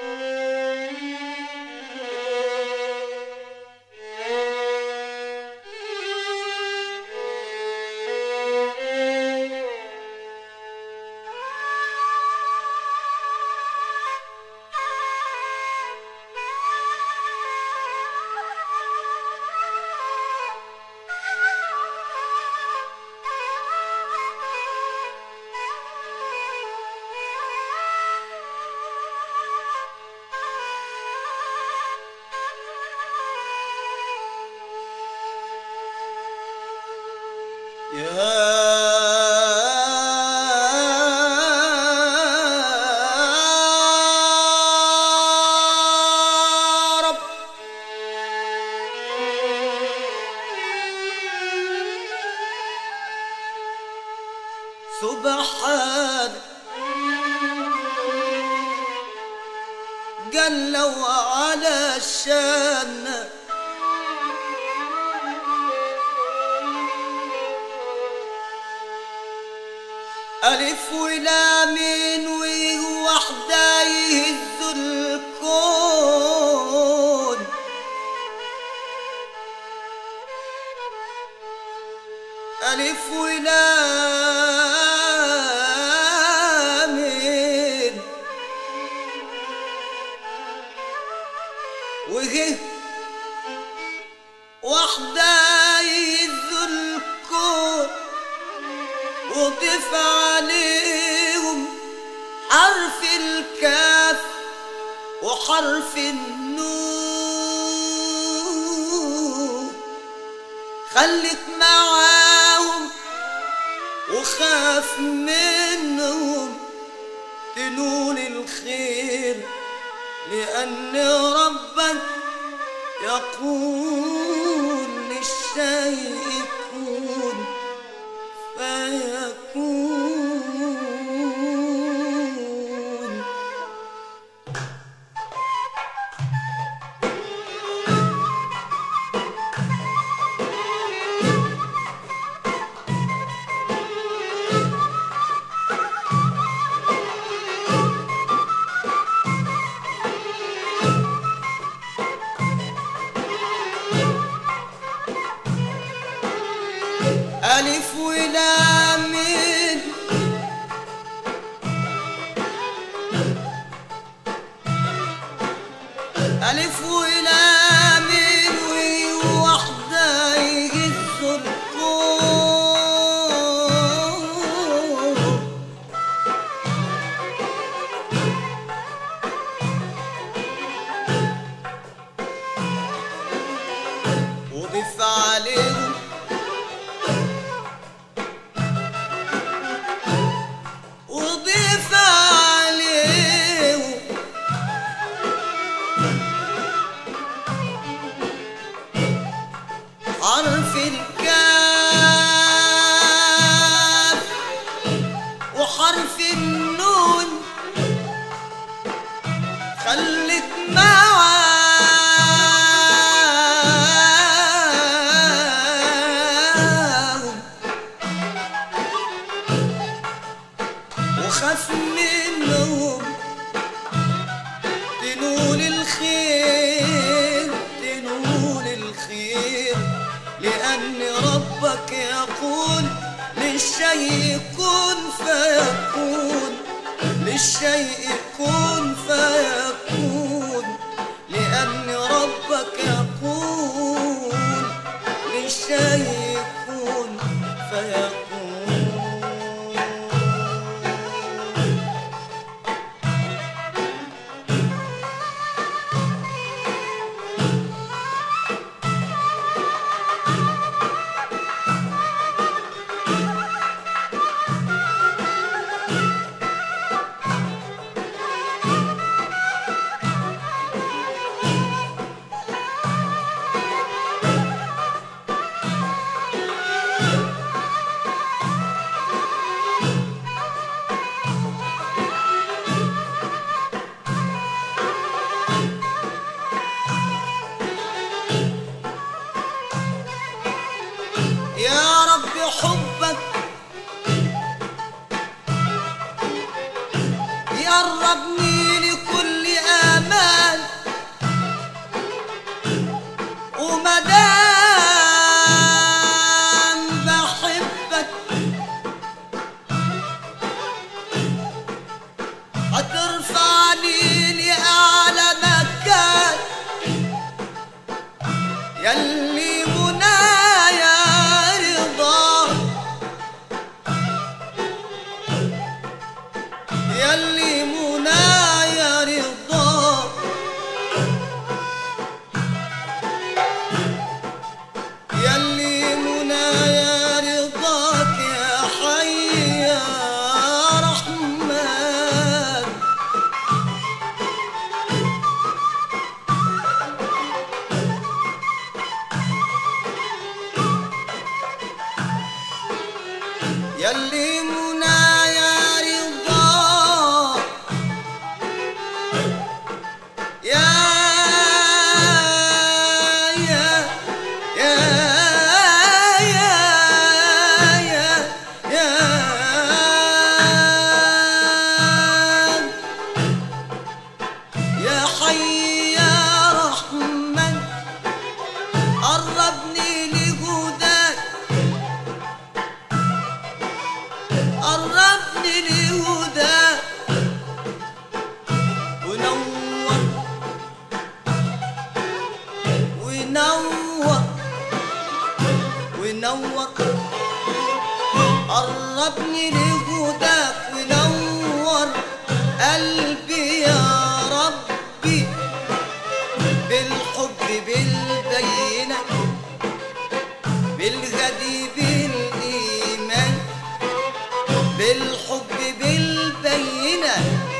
يا رب سبحان جل وعلا شان ألف ولام ووحدة يهز الكون ألف ولام وهي وحدة يهز الكون وضيف عليهم حرف الكاف وحرف النون خليك معاهم وخاف منهم تنول الخير لأن ربك يقول للشيء كن فيكون ألف ولام ألف ولام ووحدة يهز الكون وضيف عليهم وضيف عليهم حرف الكاف وحرف النون خليك معاهم وخاف منهم تنول الخير تنول الخير لأن ربك يقول للشيء كن فيكون للشيء كن فيكون لأن ربك يقول للشيء كن فيكون يا رب حبك يقربني لكل هترفعني لأعلى مكان يلي منايا رضا يلي منايا رضا يلي منايا رضاك يا حي يا رحمن يلي منايا رضا يا يا يا يا يا يا يا حي يا رحمن قربني لهداك قربني لهداك ونور ونور ونور قربني لهداك ونور قلبي يا ربي بالحب بالبينة بالغدي بالإيمان بالحب بالبينة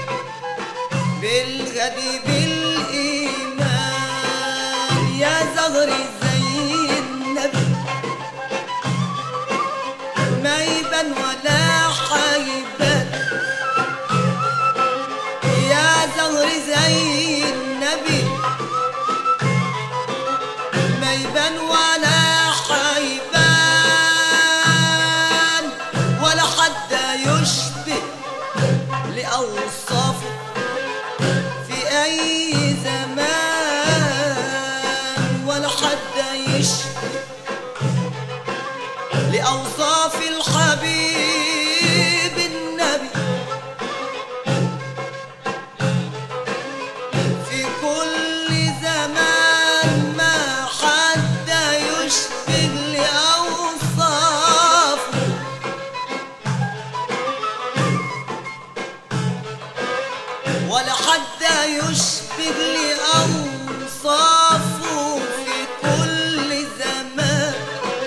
بالغدي بالإيمان يا زغري زي النبي ما يبان ولا حيبان يا زغري زي النبي ما يبان ولا حيبان ولا حد يشبه لأوصافه في أي زمان ولا حد يشبه لأوصاف الحبيب النبي في كل زمان ما حد يشبه لأوصافه ولا حد يشبه لأوصافه في كل زمان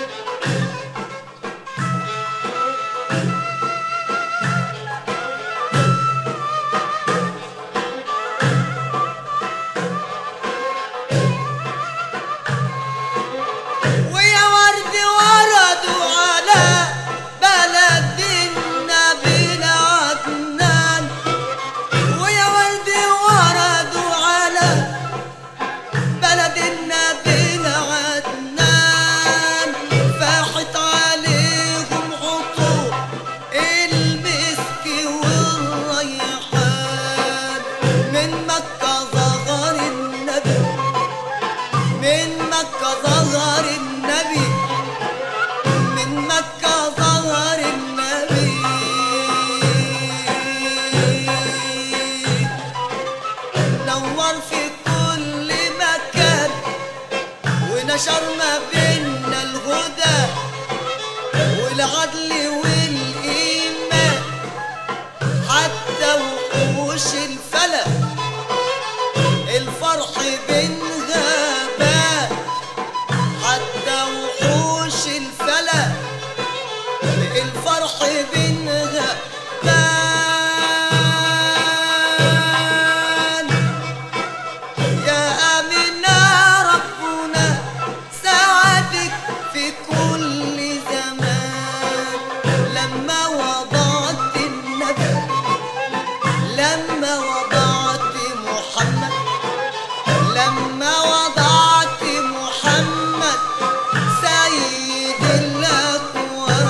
ويا ورد وردوا على بلد النبي عدنان ويا ورد وردوا على بلد النبي عدنان فاحت عليهم عطور المسك والريحان من مكة ظهر النبي من مكة ظهر النبي من مكة ظهر النبي نور في كل مكان ونشر ما بيننا الهدى والعدل والإيمان حتى وحوش الفلك الفرح بين غابات حتى وحوش الفلك الفرح بين غابات يا أمينة ربنا ساعدك في كل زمان لما وضعت النبي لما وضعت محمد لما وضعت محمد سيد الأكوان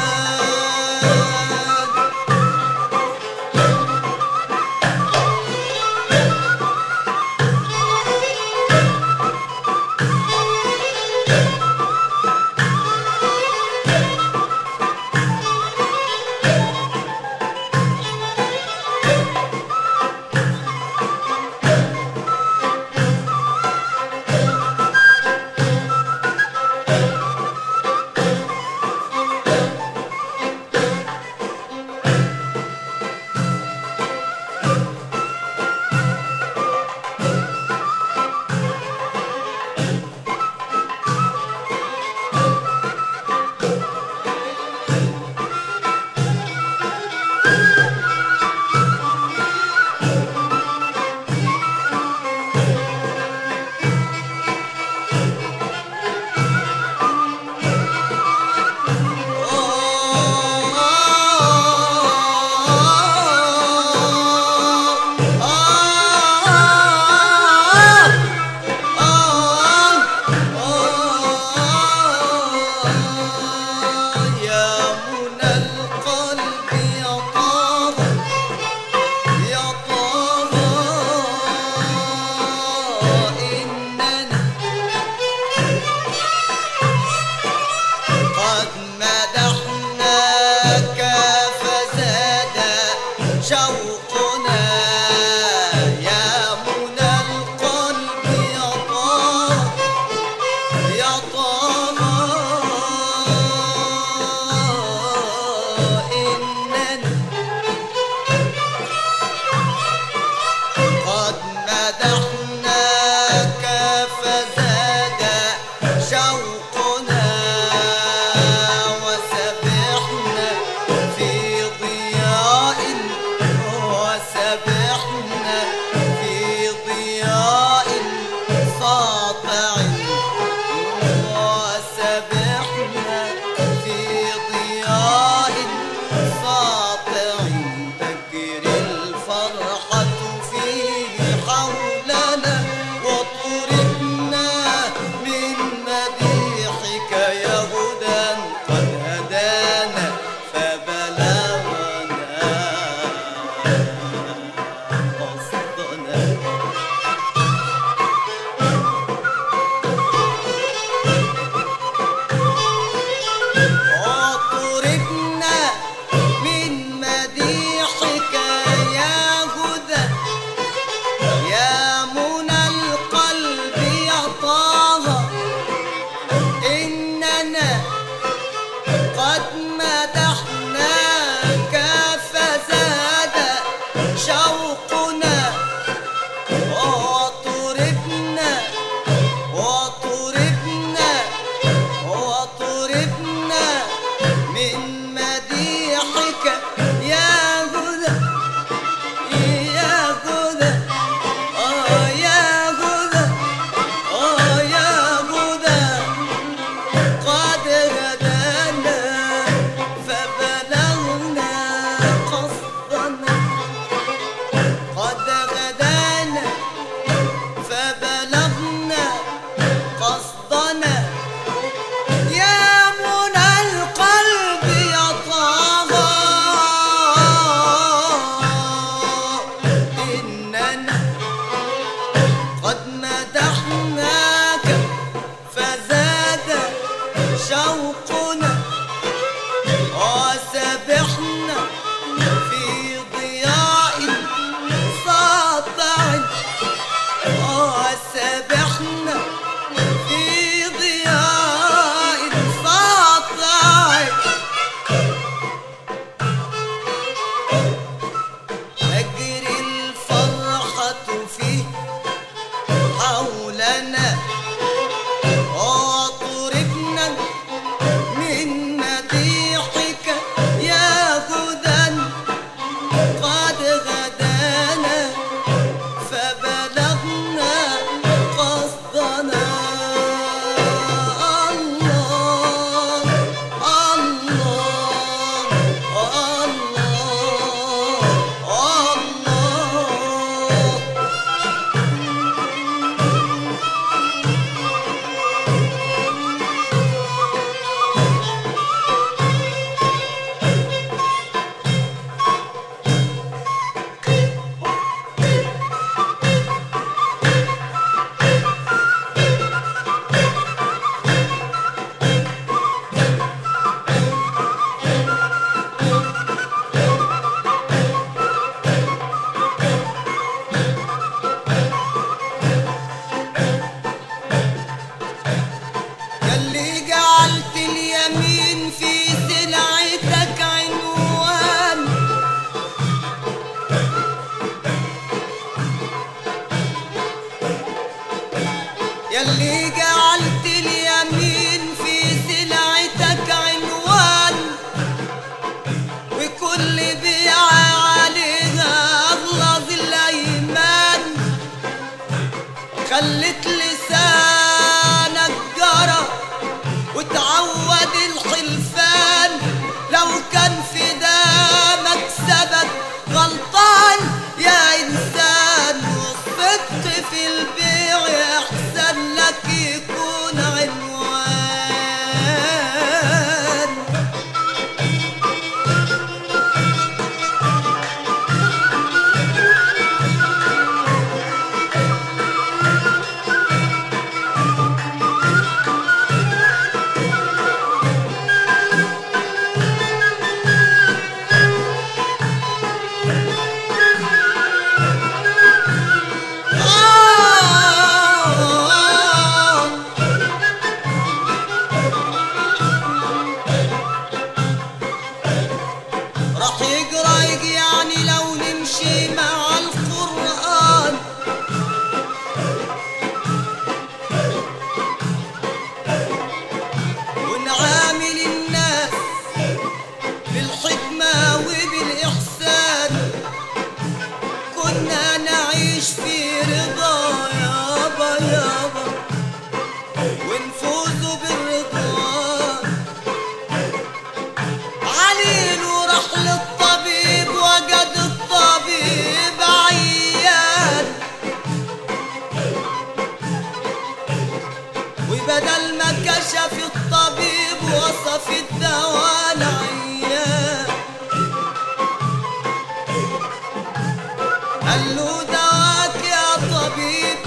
قال له دواك يا طبيب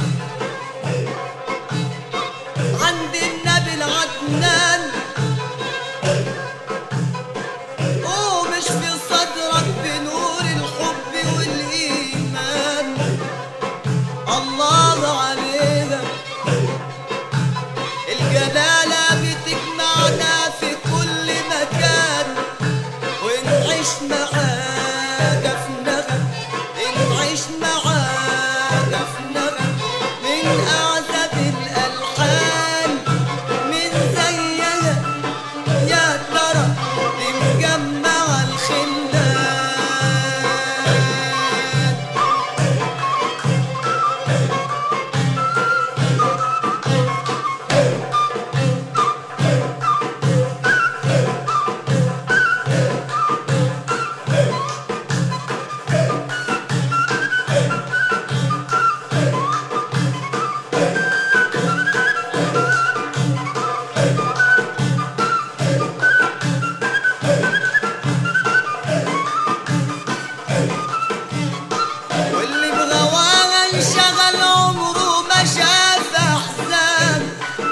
عند النبي العدنان ومش في صدرك بنور الحب والإيمان الله علينا الجلالة بتجمعنا في كل مكان ونعيش معاك في نغم نعيش معاك في نغم من أعذب الألحان من زيها يا ترى دي مجمع الخلان واللي بغواها انشغل عمره ما شاف احزان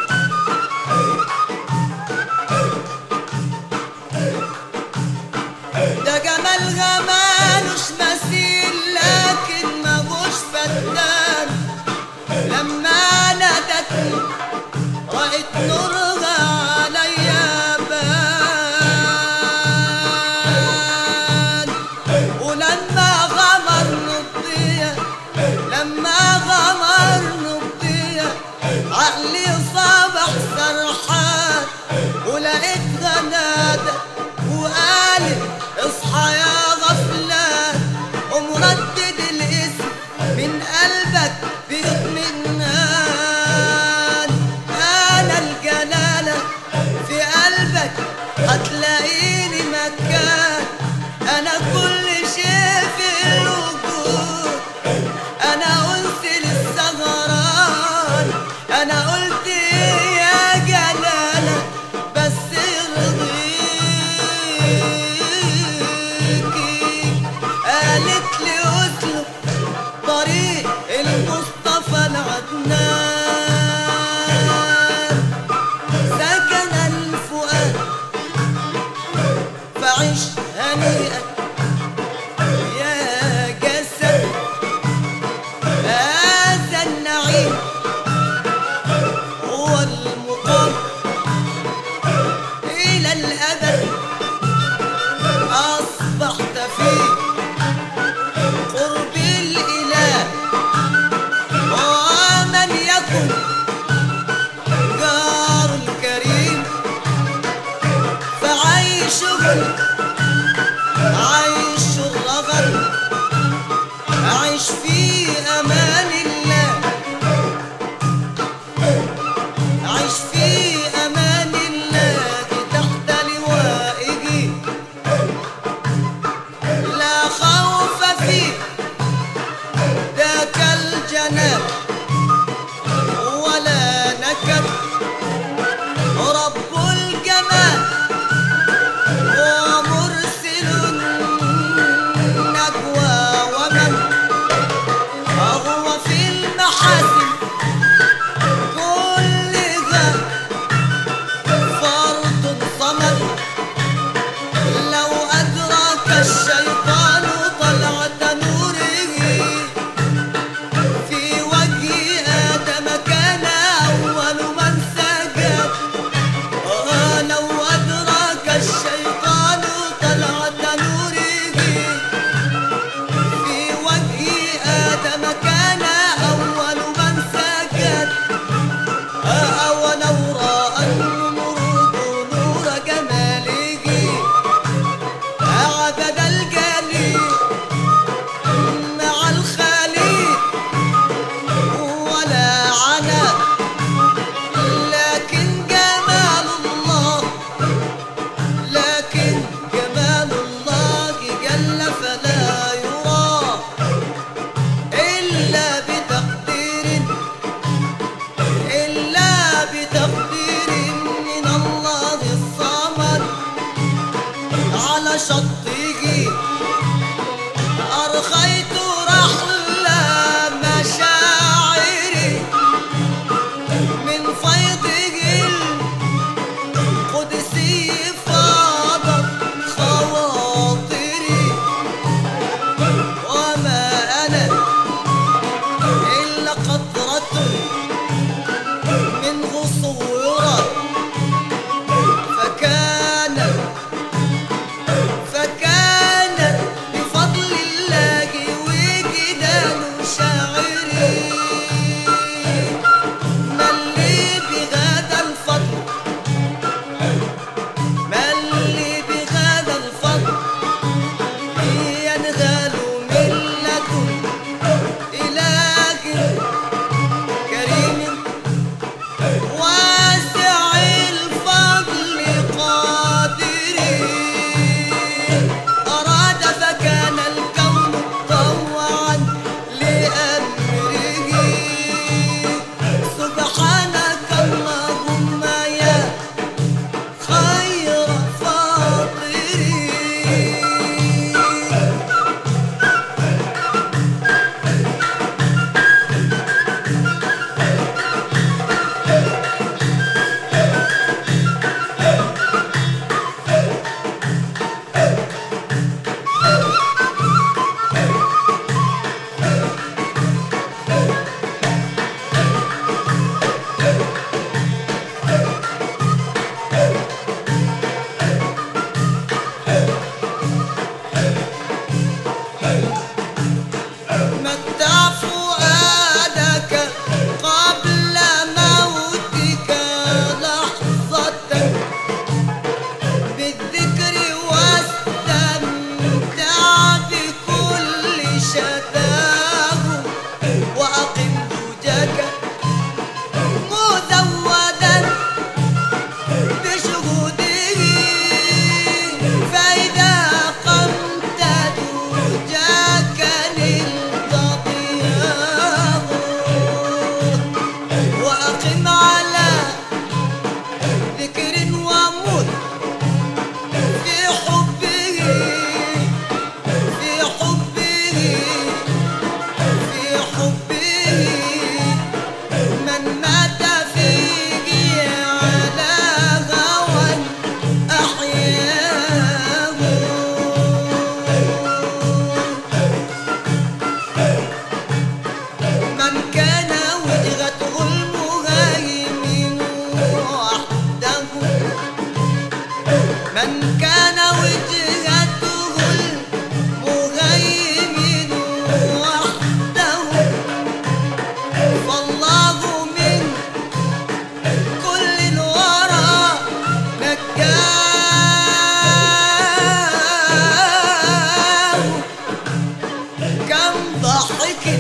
ده جمالها مالوش مثيل لكن ماهوش فتان لما نادتني رأيت نورها عليا بان ولما غمر نبضية لما غمر نبضية عقلي صبح سرحان ولقيتها نادى وقالت اصحى يا غفلان ومردد الاسم من قلبك بيطمئنان انا الجلالة في قلبك هتلاقيني مكان انا كل شيء في الوجود انا قلت للسهران انا قلت يا جلالة بس يرضيكي قالت لي اسلك طريق المصطفى العدنان سكن الفؤاد فعش هنيئا يا جسد هذا النعيم هو المقام إلى الأبد أصبحت في قرب الإله ومن يكن جار الكريم فعيشه عيش الرغد أعيش في أمان الله أعيش في أمان الله تحت لوائه لا خوف فيه ذاك الجناب ولا نكد رب الجمال ومرسل النجوى ومن هو في المحاسن كلها فرد صمد لو أدرك الشيطان طلعة نوره في وجه آدم كان أول من سجد آه لو أدرك الشيطان طلعة نوره في وجه آدم كان أول من سجد آه ولو رأى النمرود نور جماله عبد الجليل مع الخليل ولا عنا لكن جمال الله لكن جمال الله جل فلا يرى إلا بتقدير إلا بتقدير من الله الصمد على شطه أرخيت رحل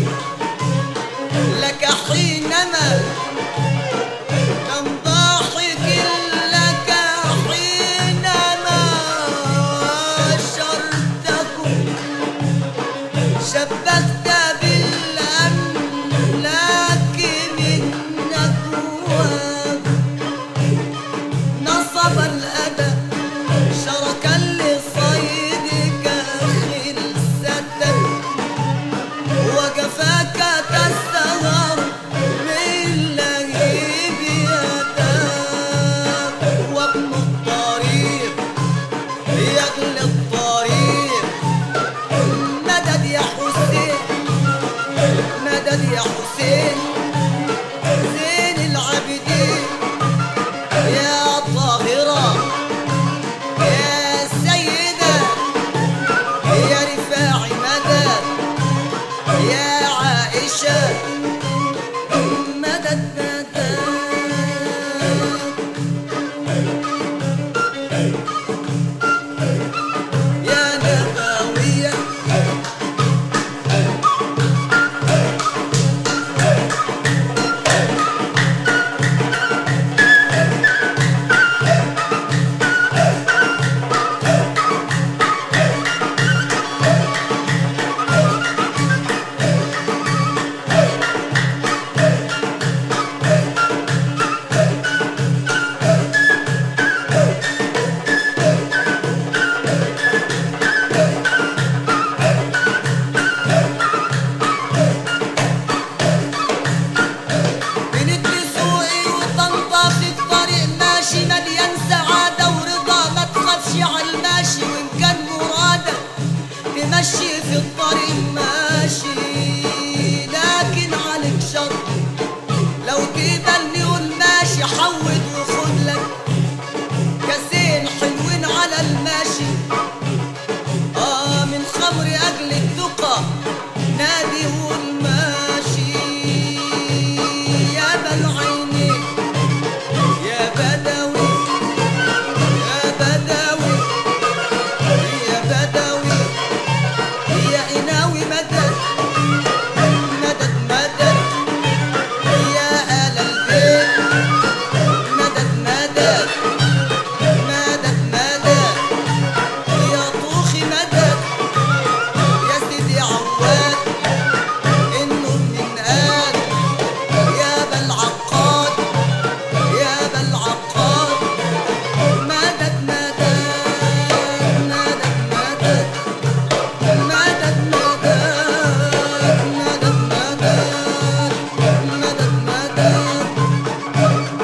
لك حينما كم ضاحك لك حينما شرتكم شبكت بالأملاك من نكواب نصب الأدى شركا لصيدك خلسة وكفاك تستغر من لهيب يداك وابن الطريق يجلي الطريق مدد يا حسين مدد يا حسين زين العابدين يا طاهرة يا سيدة يا رفاعي مدد يا عائشة مدد مدد يا نبوية بنت سوقي وطنطا في الطريق ماشي مليان سعادة ورضا ما تخافش على الماشي وإن كان مرادك تمشي في الطريق ماشي لكن عليك شر لو تقبلني قول ماشي حود وخد لك كاسين حلوين على الماشي آه من خمر أجل التقى نادي والماشي يا بالعينين يا بدوي يا بدوي يا بدوي يا إناوي مدد مدد مدد يا آل البيت مدد مدد مدد مدد يا طوخي مدد يا سيدي عواد انه من قال يا بالعقاد يا بالعقاد مدد مدد مدد مدد مدد مدد مدد مدد مدد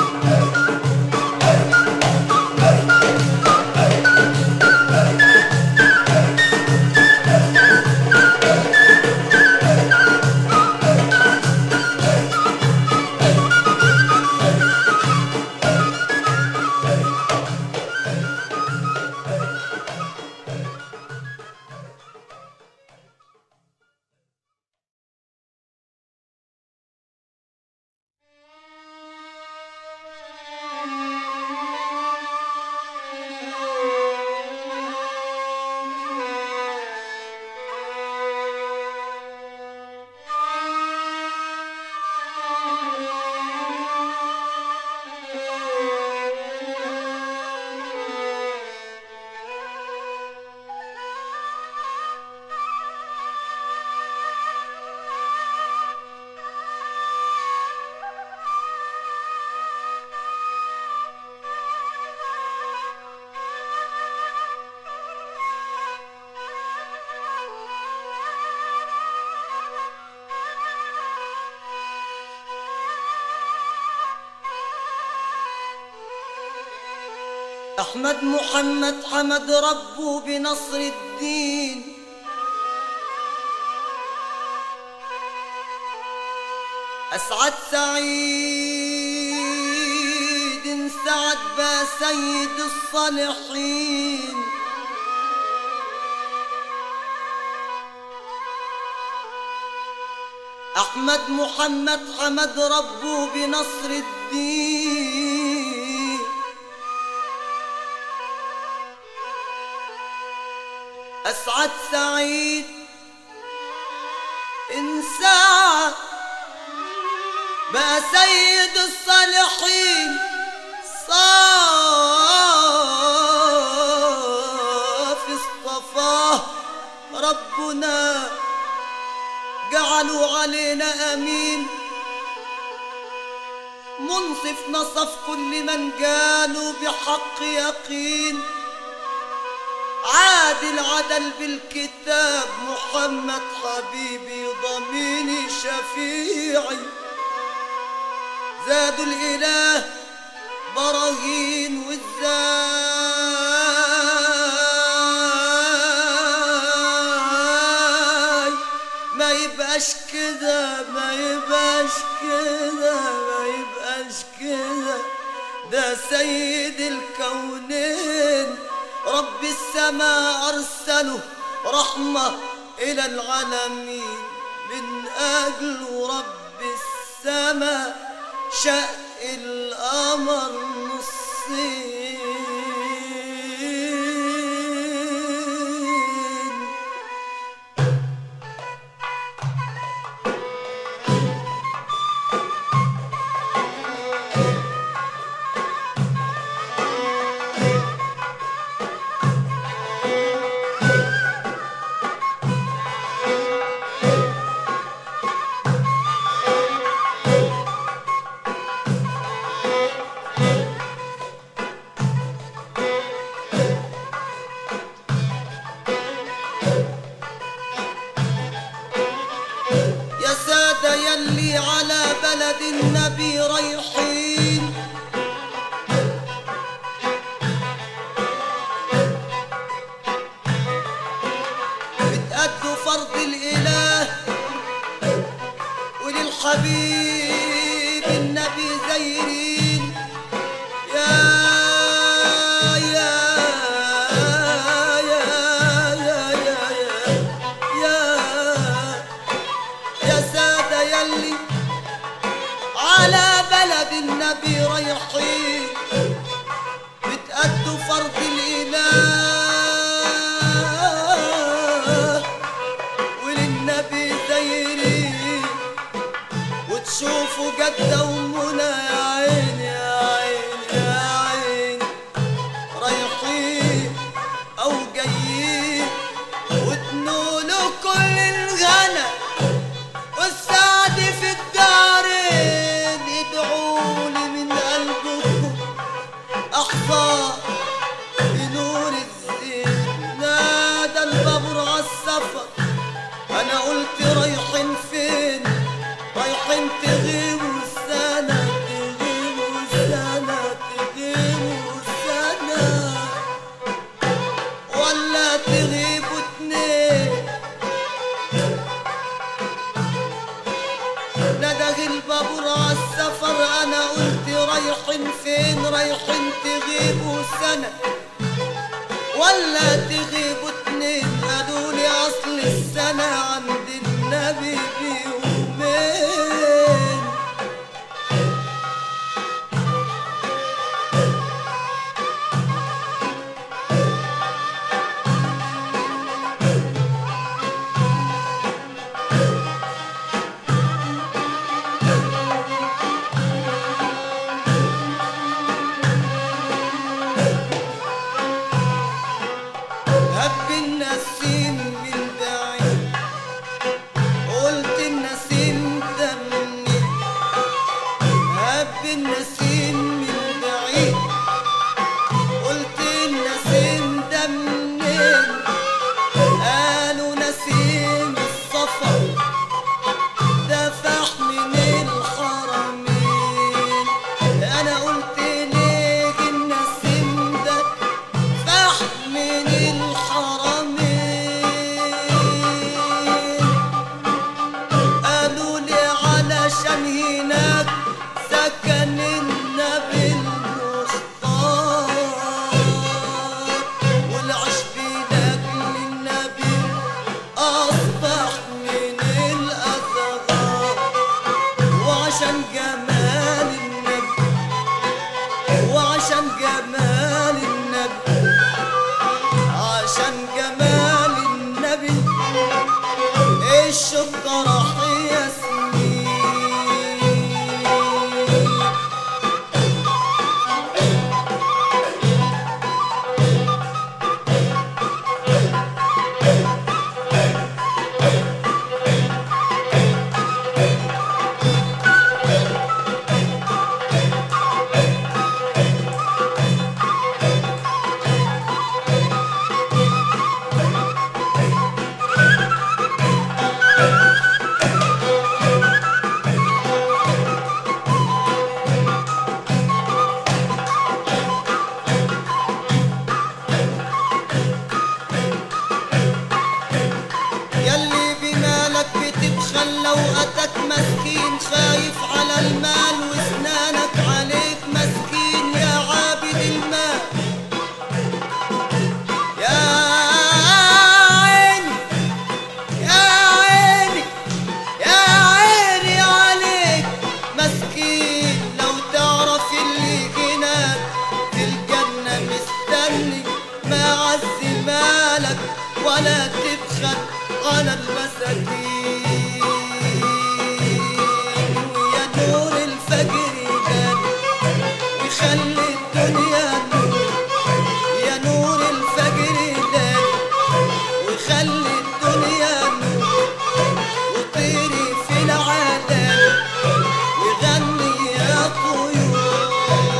أحمد محمد حمد ربه بنصر الدين أسعد سعيد سعد با سيد الصالحين أحمد محمد حمد ربه بنصر الدين أسعد سعيد إن ساعة بقى سيد الصالحين صافي اصطفاه ربنا جعلوا علينا امين منصف نصف كل من قالوا بحق يقين عادل عدل بالكتاب محمد حبيبي ضميني شفيعي زادوا الاله براهين وازاي ما يبقاش كده ما يبقاش كده ما يبقاش كده ده سيد الكونين رب السماء أرسله رحمة إلى العالمين من أجل رب السماء شق القمر نصين يا سادة يلي على بلد النبي رايحين بتأدوا فرض الإله وللحبيب النبي زيرين يا يا يا يا يا يا يا سادة يلي على بلد النبي رايحين بتأدوا فرض الإله وللنبي زيرين وتشوفوا جدة ومنى يا عين يا عين يا عين رايحين أو جايين وتنولوا كل الغنى والسعد في الدارين ادعولي من قلبكم احظى بنور الزين نادى البابور عالسفر انا قلت رايحين فين رايحين تغيبوا سنة تغيبوا سنة تغيبوا سنة ولا تغيبوا اتنين ندغ البابور عالسفر انا قلت رايحين فين رايحين تغيبوا سنة ولا تغيبوا اتنين قالوا لي اصل السنة عند النبي بيومين هب النسيم من بعيد قلت النسيم ده مني هب النسيم من بعيد قلت النسيم ده منين قالوا نسيم الصفا ده فح من الحرمين انا قلت ليك النسيم ده فح من الحرمين قالوا لي علشان هناك سكن النبي المختار والعشب لاجل النبي اصبح من الاثغار وعشان جمال النبي وعشان جمال النبي عشان جمال النبي الشقة راحية أتاك مسكين خايف على المال واسنانك عليك مسكين يا عابد المال يا عيني يا عيني يا عيني عليك مسكين لو تعرف اللي هناك في الجنة مستني ما عز مالك ولا تبخل على المساكين ويا نور الفجر يبان ويخلي الدنيا نور يا نور الفجر يبان ويخلي الدنيا نور وطيري في العالم وغني يا طيور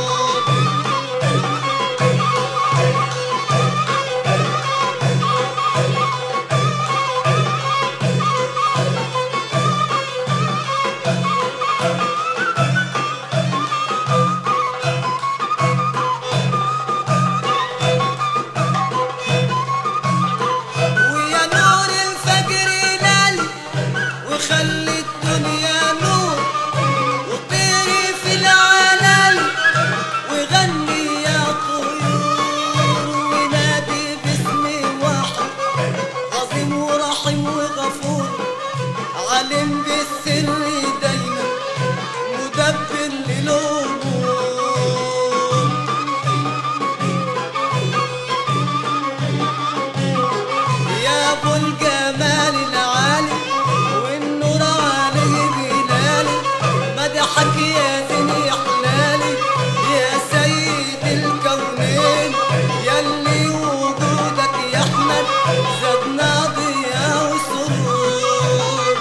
ويا نور الفجر يلال وخلي الدنيا نور وطيري في العلل وغني يا طيور ونادي باسم واحد عظيم ورحيم وغفور عالم بالسر دايما مدبر للأمور يا ابو الجمال العالي والنور عليه جلالي مدحك يا زين حلالي يا سيد الكونين يلي وجودك يا احمد زادنا ضياء وسرور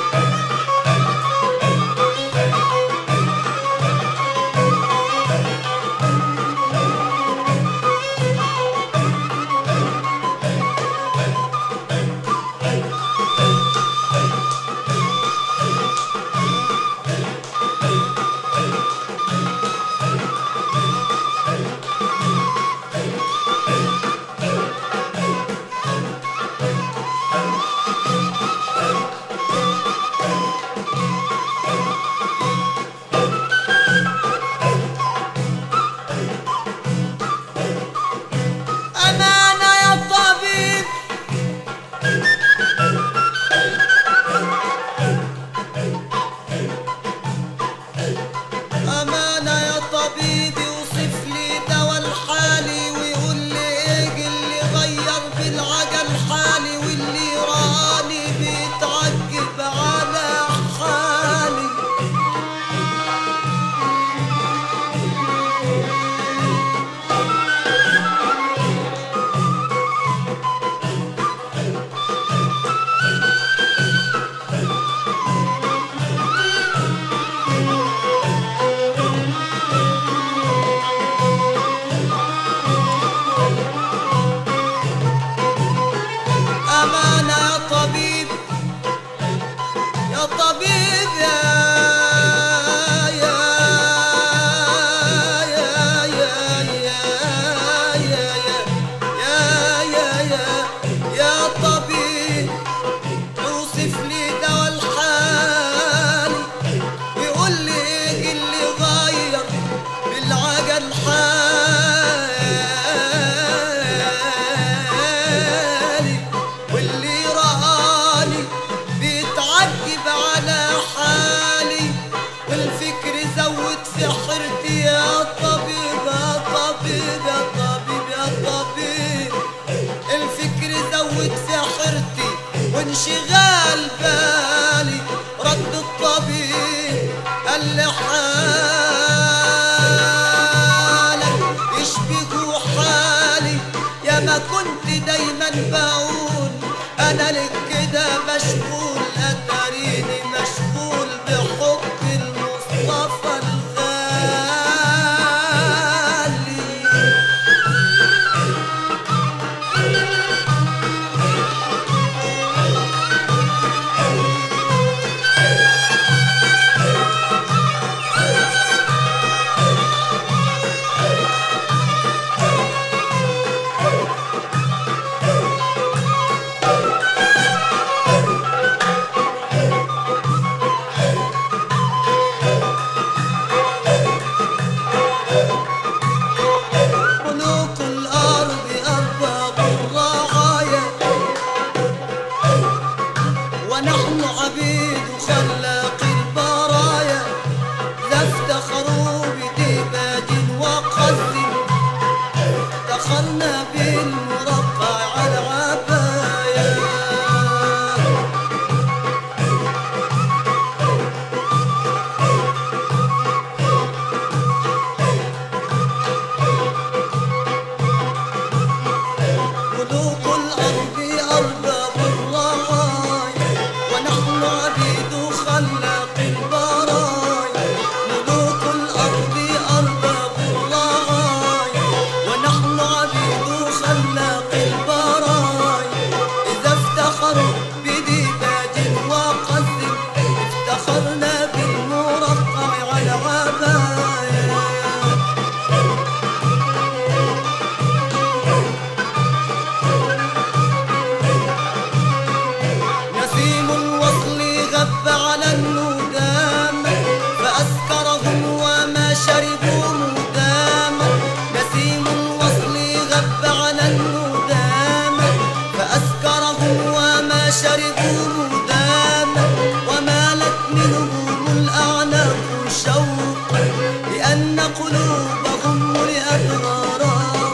أمانة يا طبيب أمانة يا طبيبي وصف لي دوا الحالي ويقول لي إيه اللي غير بالعجل حالي واللي راني بيتعجب على حالي أمانة يا طبيب يا طبيب يا يا يا يا يا يا يا يا يا يا طبيب اوصف لي دوا الحالي يقول لي ايه اللي غير بالعجل حالي واللي راني بيتعجب على حالي والفكر زود في حيرتي يا طبيب يا طبيب يا طبيب يا طبيب الفكر زود في حيرتي وانشغال بالي رد الطبيب قال لي حالك يشبه حالي يا ما كنت دايما بقول انا لك كده مشغول اتاريني مشغول بحب المصطفى الغالي بشرنا بالمرقع على عباية نسيم الوصل غب على الندام فأسكرهم وما شربوا مداما نسيم الوصل غب على الندام فأسكرهم وما شربوا مداما ومالت منهم الأعناق شوقا لأن قلوبهم ملئت غراما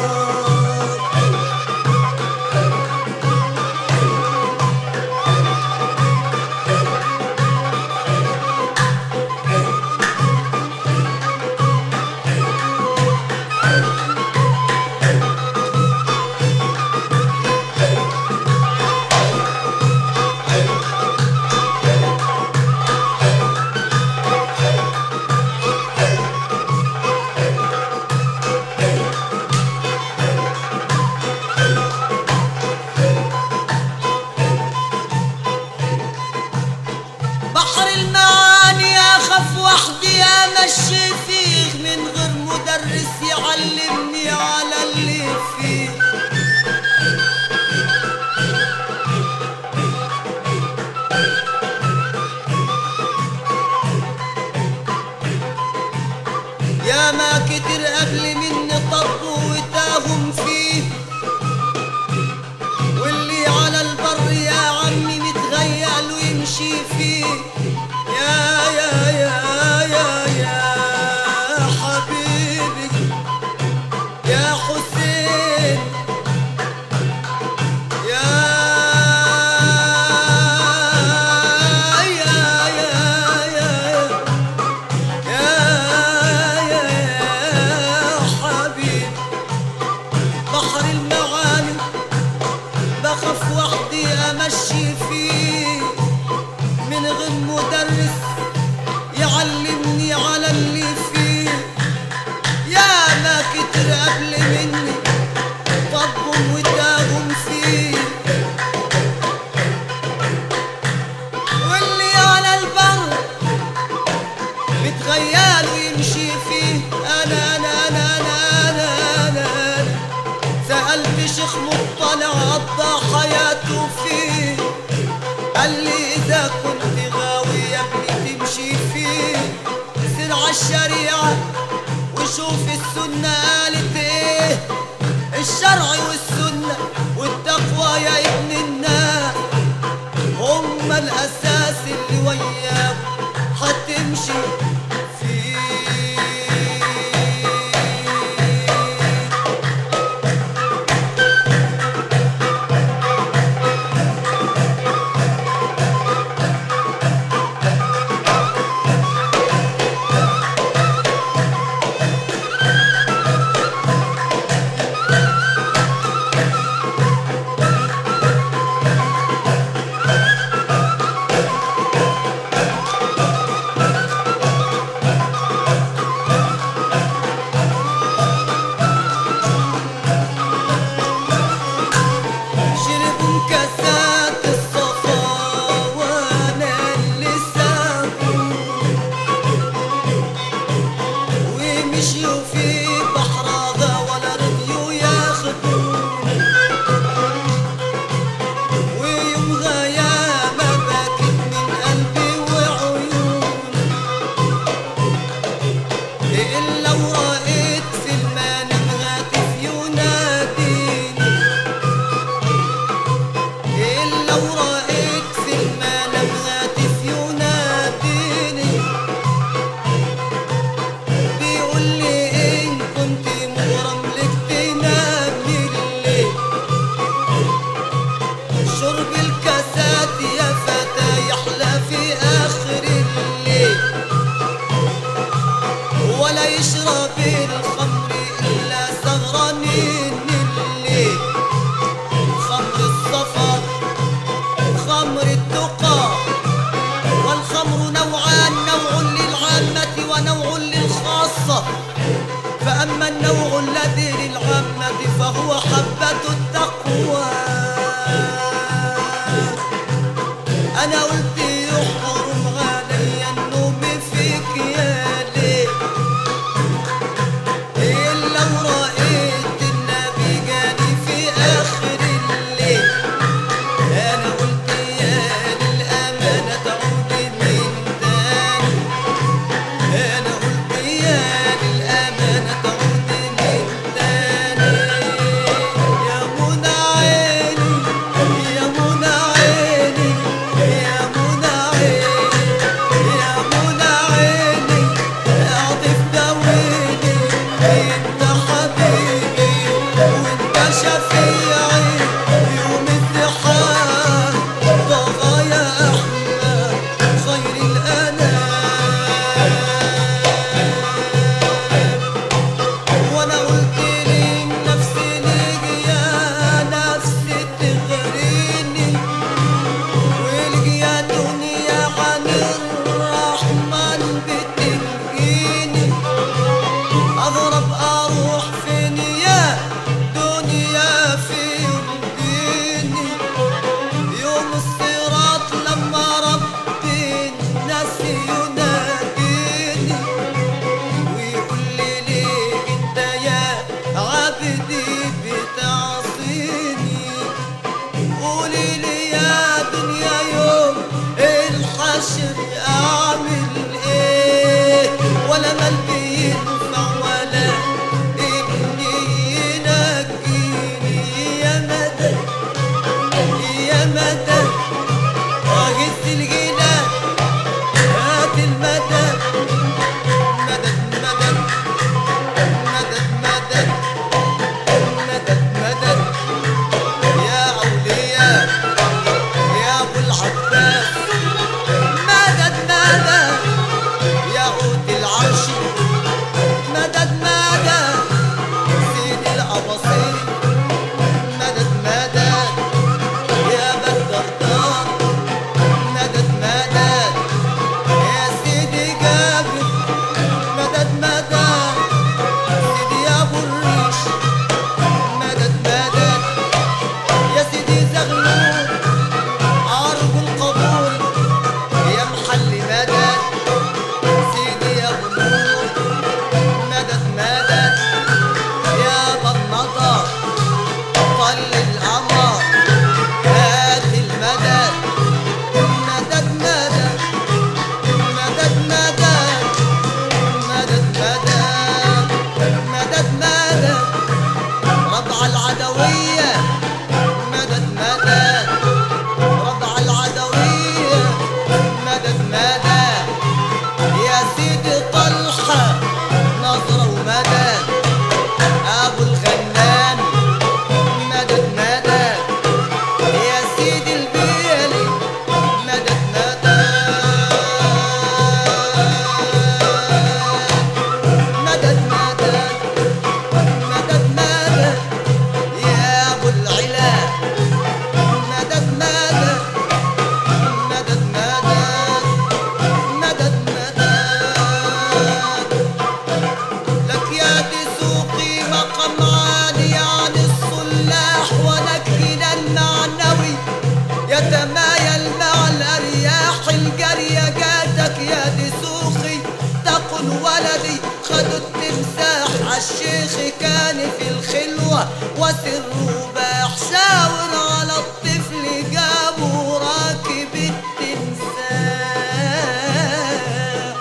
بحر المعاني اخف وحدي امشي فيه من غير مدرس يعلمني على اللي فيه يا ما كتر قبل مني طبوا وتاهم فيه واللي على البر يا عمي متغيل ويمشي فيه يا يا يا يا يا حبيبي يا حسين يا يا يا يا يا يا يا حبيبي بحر المعاني بخاف وحدي امشي فيه من غير مدرس يعلمني على اللي فيه يا ما كتر قبل مني طبهم وتاهم فيه واللي على البر متغيال ويمشي فيه انا انا انا انا انا, أنا, أنا سألت شيخ مطلع قضى حياته فيه قال لي إذا كنت غاوي يا ابني تمشي فيه سير عالشريعة وشوف السنة قالت إيه الشرع والسنة والتقوى يا ابن الناس هما الأساس اللي وياك هتمشي فيه شربوا كاسات الصفا وانا اللي ساقوا ومشيوا في بحرها ولا رضيوا ياخدوا ويومها يا ما بكت من قلبي وعيوني إلا ورأيت في المنام هاتف يناديني إلا ورأيت في المنام هاتف يناديني بيقول لي إن كنت مغرم لك تنامي الليل شرب الكاسات يا فتى يحلى في آخر الليل ولا يشرب الخمر إلا سهرانين الليل خمر الصفا خمر التقى والخمر نوعان نوع للعامة ونوع للخاصة فأما النوع الذي للعامة فهو حبة التقوى أنا قلت يحرم على يناديني ويقول لي ليه انت يا عبدي بتعصيني قولي لي يا دنيا يوم الحشر اعمل ايه ولا ملبي ينفع ولا ابني ينجيني يا مدد يا مدد اغث الجنان هات المدد مدد مدد مدد مدد مدد مدد يا أولياء يا أبو العباس مدد مدد يا عود العرش مدد مدد سيد الأباصير مدد مدد يا بدر دار مدد مدد يا سيدي جابر مدد مدد سيدي يا أبو الريش مدد مدد يا سيدي زغلول عرب القبول يا محل مدد سيدي يا ابو النور مدد مدد يا بنطة طل القمر هات المدد مدد مدد مدد مدد مدد مدد مدد مدد رضع العدوية مدد مدد رضع العدوية مدد مدد يا سيدي طلحة نظرة ومدد أبو الغنام مدد مدد يا سيدي البيلي مدد مدد مدد مدد مدد مدد يا ابو العلا مدد مدد مدد مدد مدد مدد لك يا دسوقي مقام عالي عن الصلاح ونكهنا المعنوي يتمايل مع الأرياح الجارية جاتك يا دسوقي تقل ولدي خدوا التمساح عالشيخ كان في الخلوة وسره باح شاور على الطفل جابوا راكب التمساح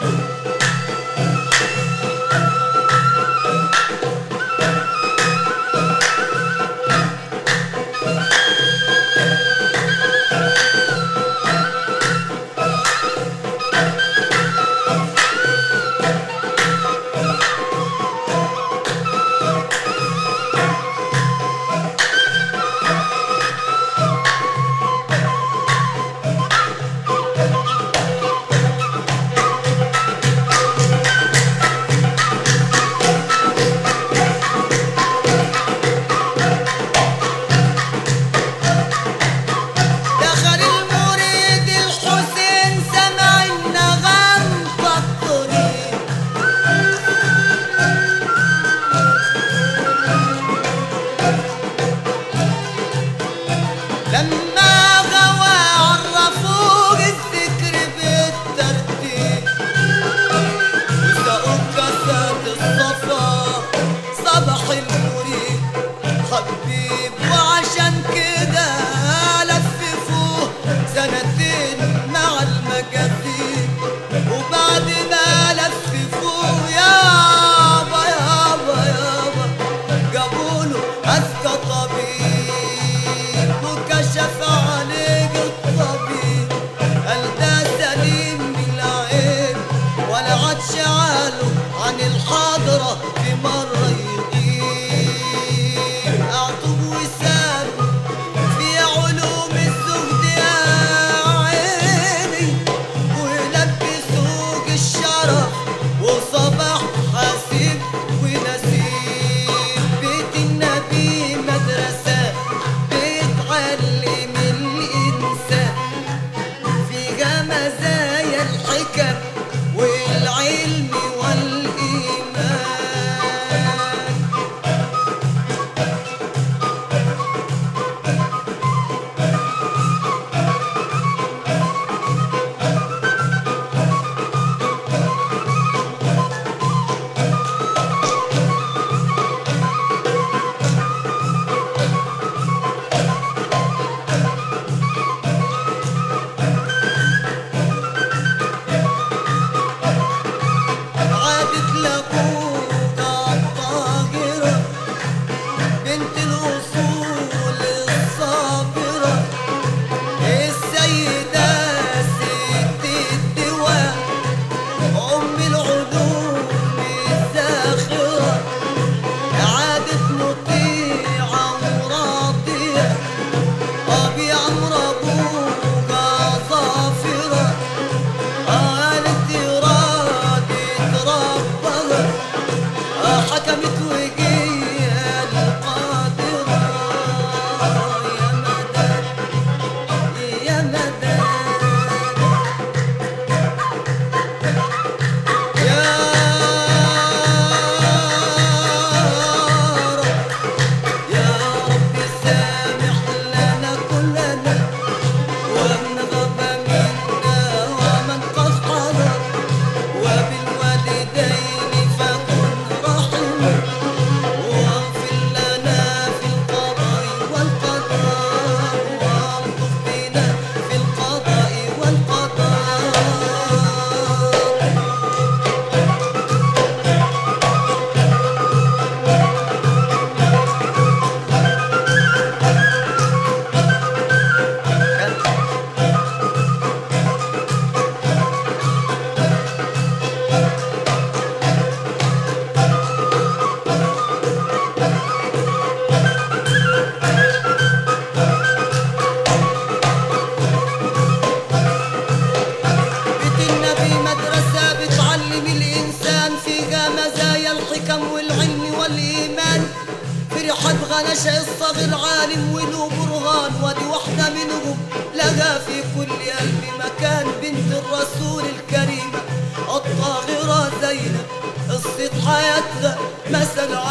أبوها نشأ الصغير عالم وله برهان ودي واحدة منهم لقى في كل قلب مكان بنت الرسول الكريمة الطاهرة زينب قصة حياتها مثل